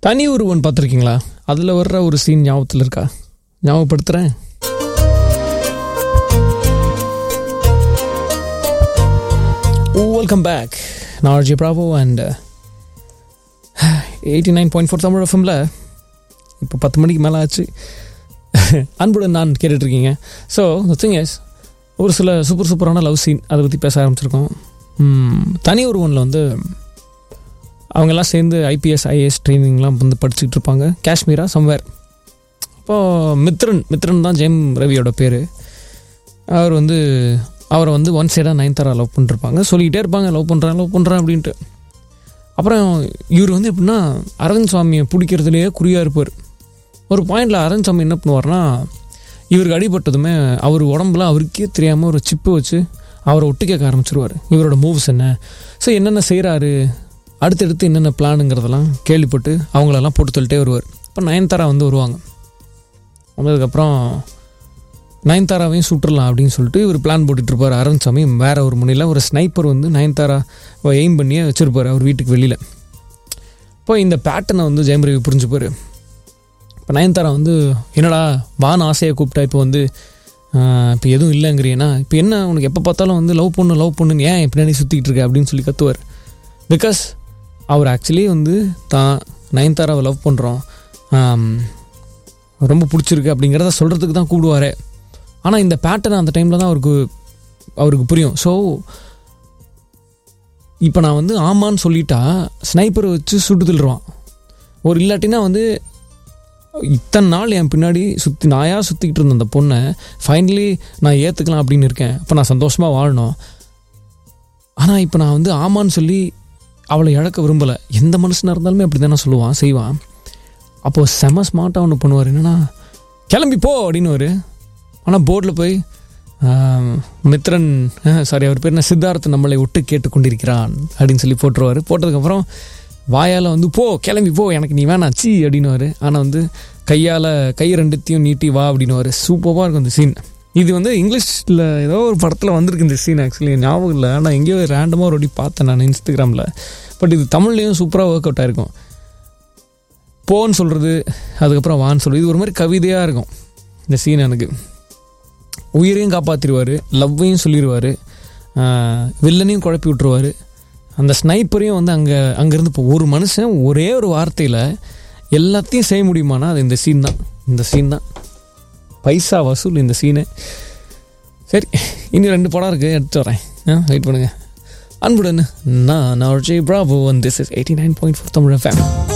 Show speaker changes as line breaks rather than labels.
தனி ஒருவன் பார்த்துருக்கீங்களா அதில் வர்ற ஒரு சீன் ஞாபகத்தில் இருக்கா ஞாபகப்படுத்துகிறேன் வெல்கம் பேக் நான் RJ Bravo and eighty nine point four Tamil எஃப்எம்ல இப்போ பத்து மணிக்கு மேலே ஆச்சு அன்புடன் நான் கேட்டுட்ருக்கீங்க ஸோ த திங் இஸ் ஒரு சில சூப்பர் சூப்பரான லவ் சீன் அதை பற்றி பேச ஆரம்பிச்சிருக்கோம் ம், தனி ஒருவனில் வந்து அவங்கெல்லாம் சேர்ந்து ஐபிஎஸ் ஐஏஎஸ் ட்ரைனிங்லாம் வந்து படிச்சுக்கிட்டு இருப்பாங்க காஷ்மீரா சம்வேர் அப்போது மித்ரன் மித்ரன் தான் ஜெயம் ரவியோட பேர் அவர் வந்து அவரை வந்து ஒன் சைடாக நயன்தாரா லவ் பண்ணிருப்பாங்க சொல்லிக்கிட்டே இருப்பாங்க லவ் பண்ணுறேன் லவ் பண்ணுறேன் அப்படின்ட்டு அப்புறம் இவர் வந்து எப்படின்னா அரவிந்த் சுவாமியை பிடிக்கிறதுலேயே குறியாக இருப்பார் ஒரு பாயிண்டில் அரவிந்த் சுவாமி என்ன பண்ணுவார்னா இவருக்கு அடிபட்டதுமே அவர் உடம்புல அவருக்கே தெரியாமல் ஒரு சிப்பு வச்சு அவரை ஒட்டு கேட்க ஆரம்பிச்சிருவார் இவரோட மூவ்ஸ் என்ன ஸோ என்னென்ன செய்கிறாரு அடுத்தடுத்து என்னென்ன பிளானுங்கிறதெல்லாம் கேள்விப்பட்டு அவங்களெல்லாம் போட்டு தள்ளிட்டே வருவார் இப்போ நயன்தாரா வந்து வருவாங்க வந்ததுக்கப்புறம் நயன்தாராவையும் சுட்டுறலாம் அப்படின்னு சொல்லிட்டு இவர் பிளான் போட்டுட்டு இருப்பார் அரவிந்த் சாமி வேற ஒரு முனையில் ஒரு ஸ்னைப்பர் வந்து நயன்தாரா எய்ம் பண்ணியே வச்சிருப்பார் அவர் வீட்டுக்கு வெளியில் இப்போ இந்த பேட்டர்னை வந்து ஜெயம் ரவி புரிஞ்சுப்பார் இப்போ நயன்தாரா வந்து என்னடா வான ஆசையை கூப்பிட்டா இப்போ வந்து இப்போ எதுவும் இல்லைங்கிறியனா இப்போ என்ன உனக்கு எப்போ பார்த்தாலும் வந்து லவ் பொண்ணு லவ் பொண்ணுன்னு ஏன் பின்னாடி சுற்றிக்கிட்டு இருக்க அப்படின்னு சொல்லி கத்துவார் பிகாஸ் அவர் ஆக்சுவலி வந்து தான் நயன்தாராவை லவ் பண்ணுறோம் ரொம்ப பிடிச்சிருக்கு அப்படிங்கிறத சொல்கிறதுக்கு தான் கூப்பிடுவாரே ஆனால் இந்த பேட்டர்ன் அந்த டைமில் தான் அவருக்கு அவருக்கு புரியும் ஸோ இப்போ நான் வந்து ஆமான்னு சொல்லிட்டா ஸ்னைப்பரை வச்சு சுட்டு தள்ளுருவான் ஒரு இல்லாட்டினா வந்து இத்தனை நாள் என் பின்னாடி சுற்றி நாயாக சுற்றிக்கிட்டு இருந்த அந்த பொண்ணை ஃபைனலி நான் ஏற்றுக்கலாம் அப்படின்னு இருக்கேன் அப்போ நான் சந்தோஷமாக வாழணும் ஆனால் இப்போ நான் வந்து ஆமான்னு சொல்லி அவளை இழக்க விரும்பலை எந்த மனுஷனாக இருந்தாலுமே அப்படி தானே சொல்லுவான் செய்வான் அப்போது செம ஸ்மார்ட்டாக ஒன்று பண்ணுவார் என்னன்னா கிளம்பி போ அப்படின்னு ஆனால் போர்டில் போய் ஆம், மித்ரன் சாரி அவர் பேர் என்ன சித்தார்த் நம்மளை ஒட்டு கேட்டு கொண்டிருக்கிறான் அப்படின்னு சொல்லி போட்டுருவார் போட்டதுக்கப்புறம் வாயால் வந்து போ கிளம்பி போ எனக்கு நீ வேணாம் சி அப்படின்னுவார் ஆனால் வந்து கையால் கை ரெண்டுத்தையும் நீட்டி வா அப்படின்னுவார் சூப்பராக இருக்கும் இந்த சீன் இது வந்து இங்கிலீஷில் ஏதோ ஒரு படத்தில் வந்திருக்கு இந்த சீன் ஆக்சுவலி ஞாபகம் இல்லை ஆனால் எங்கேயோ ரேண்டமாக ஒரு வாட்டி பார்த்தேன் நான் இன்ஸ்டாகிராமில் பட் இது தமிழ்லேயும் சூப்பராக ஒர்க் அவுட் ஆயிருக்கும் போன்னு சொல்கிறது அதுக்கப்புறம் வான்னு சொல்கிறது இது ஒரு மாதிரி கவிதையாக இருக்கும் இந்த சீன் எனக்கு உயிரையும் காப்பாற்றிடுவார் லவ்வையும் சொல்லிடுவார் வில்லனையும் குழப்பி விட்டுருவார் அந்த ஸ்னைப்பரையும் வந்து அங்கே அங்கேருந்து இப்போ ஒரு மனுஷன் ஒரே ஒரு வார்த்தையில் எல்லாத்தையும் செய்ய முடியுமானா அது இந்த சீன் தான் இந்த சீன் தான் பைசா வசூல் இந்த சீனு சரி இன்னும் ரெண்டு படம் இருக்குது எடுத்து வரேன் ஆ வெயிட் பண்ணுங்கள் அன்புடன் நான் நான் Bravo one this is eighty nine point four Tamil fan